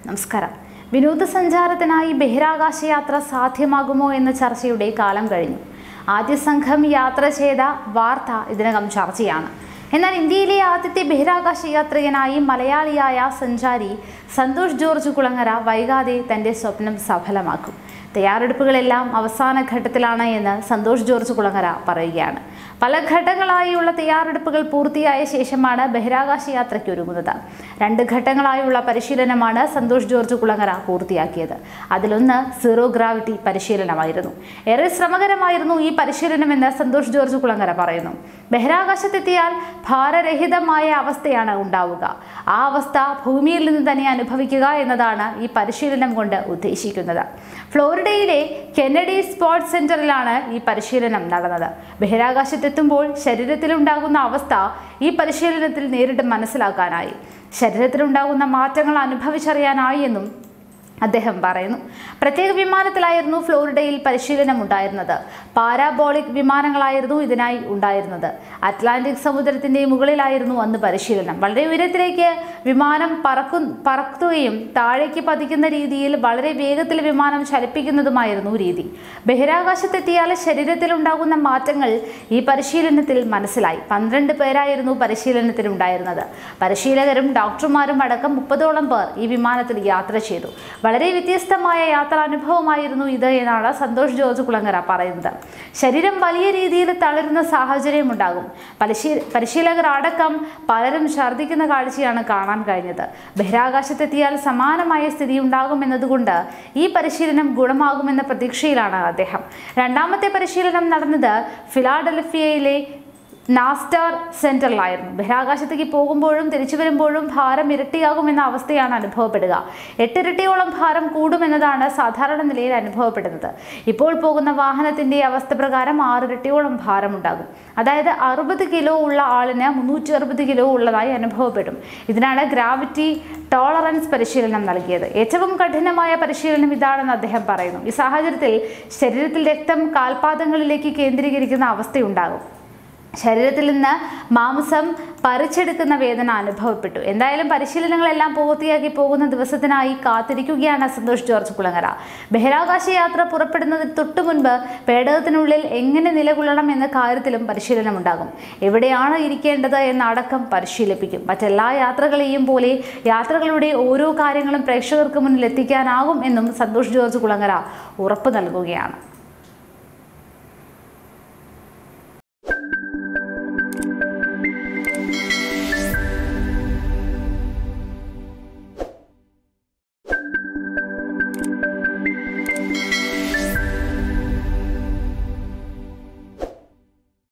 നമസ്കാരം വിനോദസഞ്ചാരത്തിനായി ബഹിരാകാശ യാത്ര സാധ്യമാകുമോ എന്ന ചർച്ചയുടെ കാലം കഴിഞ്ഞു ആദ്യ സംഘം യാത്ര ചെയ്ത വാർത്ത ഇതിനകം ചർച്ചയാണ് എന്നാൽ ഇന്ത്യയിലെ ആദ്യത്തെ ബഹിരാകാശ യാത്രികനായി മലയാളിയായ സഞ്ചാരി സന്തോഷ് ജോർജ് കുളങ്ങര വൈകാതെ തന്റെ സ്വപ്നം സഫലമാക്കും തയ്യാറെടുപ്പുകളെല്ലാം അവസാന ഘട്ടത്തിലാണ് എന്ന് സന്തോഷ് ജോർജ് കുളങ്ങര പറയുകയാണ് പല ഘട്ടങ്ങളായുള്ള തയ്യാറെടുപ്പുകൾ പൂർത്തിയായ ശേഷമാണ് ബഹിരാകാശ യാത്രയ്ക്ക് ഒരുങ്ങുന്നത് രണ്ട് ഘട്ടങ്ങളായുള്ള പരിശീലനമാണ് സന്തോഷ് ജോർജ് കുളങ്ങര പൂർത്തിയാക്കിയത് അതിലൊന്ന് സീറോ ഗ്രാവിറ്റി പരിശീലനമായിരുന്നു ഏറെ ശ്രമകരമായിരുന്നു ഈ പരിശീലനമെന്ന് സന്തോഷ് ജോർജ് കുളങ്ങര പറയുന്നു ബഹിരാകാശത്തെത്തിയാൽ ഭാരരഹിതമായ അവസ്ഥയാണ് ഉണ്ടാവുക ആ അവസ്ഥ ഭൂമിയിൽ നിന്ന് തന്നെ അനുഭവിക്കുക എന്നതാണ് ഈ പരിശീലനം കൊണ്ട് ഉദ്ദേശിക്കുന്നത് ഫ്ലോറിഡയിലെ കെന്നഡി സ്പോർട്സ് സെന്ററിലാണ് ഈ പരിശീലനം നടന്നത് ബഹിരാകാശത്തെത്തുമ്പോൾ ശരീരത്തിലുണ്ടാകുന്ന അവസ്ഥ ഈ പരിശീലനത്തിൽ നേരിട്ട് മനസ്സിലാക്കാനായി ശരീരത്തിലുണ്ടാകുന്ന മാറ്റങ്ങൾ അനുഭവിച്ചറിയാനായി എന്നും അദ്ദേഹം പറയുന്നു പ്രത്യേക വിമാനത്തിലായിരുന്നു ഫ്ലോറിഡയിൽ പരിശീലനം ഉണ്ടായിരുന്നത് പാരാബോളിക് വിമാനങ്ങളായിരുന്നു ഇതിനായി ഉണ്ടായിരുന്നത് അറ്റ്ലാന്റിക് സമുദ്രത്തിന്റെ മുകളിലായിരുന്നു അന്ന് പരിശീലനം വളരെ ഉയരത്തിലേക്ക് വിമാനം പറക്കു പറക്കുകയും താഴേക്ക് പതിക്കുന്ന രീതിയിൽ വളരെ വേഗത്തിൽ വിമാനം ചലിപ്പിക്കുന്നതുമായിരുന്നു രീതി ബഹിരാകാശത്തെത്തിയാൽ ശരീരത്തിലുണ്ടാകുന്ന മാറ്റങ്ങൾ ഈ പരിശീലനത്തിൽ മനസ്സിലായി പന്ത്രണ്ട് പേരായിരുന്നു പരിശീലനത്തിനുണ്ടായിരുന്നത് പരിശീലകരും ഡോക്ടർമാരും അടക്കം മുപ്പതോളം പേർ ഈ വിമാനത്തിൽ യാത്ര ചെയ്തു വളരെ വ്യത്യസ്തമായ യാത്രാനുഭവമായിരുന്നു ഇത് എന്നാണ് സന്തോഷ് ജോർജ് കുളങ്ങര പറയുന്നത് ശരീരം വലിയ രീതിയിൽ തളരുന്ന സാഹചര്യം ഉണ്ടാകും പരിശീ പരിശീലകർ അടക്കം പലരും ഛർദ്ദിക്കുന്ന കാഴ്ചയാണ് കാണാൻ കഴിഞ്ഞത് ബഹിരാകാശത്തെത്തിയാൽ സമാനമായ സ്ഥിതി ഉണ്ടാകുമെന്നതുകൊണ്ട് ഈ പരിശീലനം ഗുണമാകുമെന്ന പ്രതീക്ഷയിലാണ് അദ്ദേഹം രണ്ടാമത്തെ പരിശീലനം നടന്നത് ഫിലാഡൽഫിയയിലെ നാസ്റ്റാർ സെന്ററിലായിരുന്നു ബഹിരാകാശത്തേക്ക് പോകുമ്പോഴും തിരിച്ചു വരുമ്പോഴും ഭാരം ഇരട്ടിയാകുമെന്ന അവസ്ഥയാണ് അനുഭവപ്പെടുക എട്ടിരട്ടിയോളം ഭാരം കൂടുമെന്നതാണ് സാധാരണ നിലയിൽ അനുഭവപ്പെടുന്നത് ഇപ്പോൾ പോകുന്ന വാഹനത്തിന്റെ അവസ്ഥ പ്രകാരം ആറിരട്ടിയോളം ഭാരമുണ്ടാകും അതായത് അറുപത് കിലോ ഉള്ള ആളിന് മുന്നൂറ്റി അറുപത് കിലോ ഉള്ളതായി അനുഭവപ്പെടും ഇതിനാണ് ഗ്രാവിറ്റി ടോളറൻസ് പരിശീലനം നൽകിയത് ഏറ്റവും കഠിനമായ പരിശീലനം ഇതാണെന്ന് അദ്ദേഹം പറയുന്നു ഈ സാഹചര്യത്തിൽ ശരീരത്തിൽ രക്തം കാൽപാദങ്ങളിലേക്ക് കേന്ദ്രീകരിക്കുന്ന അവസ്ഥയുണ്ടാകും ശരീരത്തിൽ നിന്ന് മാംസം പറിച്ചെടുക്കുന്ന വേദന അനുഭവപ്പെട്ടു എന്തായാലും പരിശീലനങ്ങളെല്ലാം പൂർത്തിയാക്കി പോകുന്ന ദിവസത്തിനായി കാത്തിരിക്കുകയാണ് സന്തോഷ് ജോർജ് കുളങ്ങര ബഹിരാകാശ യാത്ര പുറപ്പെടുന്നതിന് തൊട്ടു മുൻപ് പേടകത്തിനുള്ളിൽ എങ്ങനെ നിലകൊള്ളണം എന്ന കാര്യത്തിലും പരിശീലനം ഉണ്ടാകും എവിടെയാണ് ഇരിക്കേണ്ടത് എന്നടക്കം പരിശീലിപ്പിക്കും മറ്റെല്ലാ യാത്രകളെയും പോലെ യാത്രകളുടെ ഓരോ കാര്യങ്ങളും പ്രേക്ഷകർക്ക് മുന്നിൽ എത്തിക്കാനാകും എന്നും സന്തോഷ് ജോർജ് കുളങ്ങര ഉറപ്പ് നൽകുകയാണ്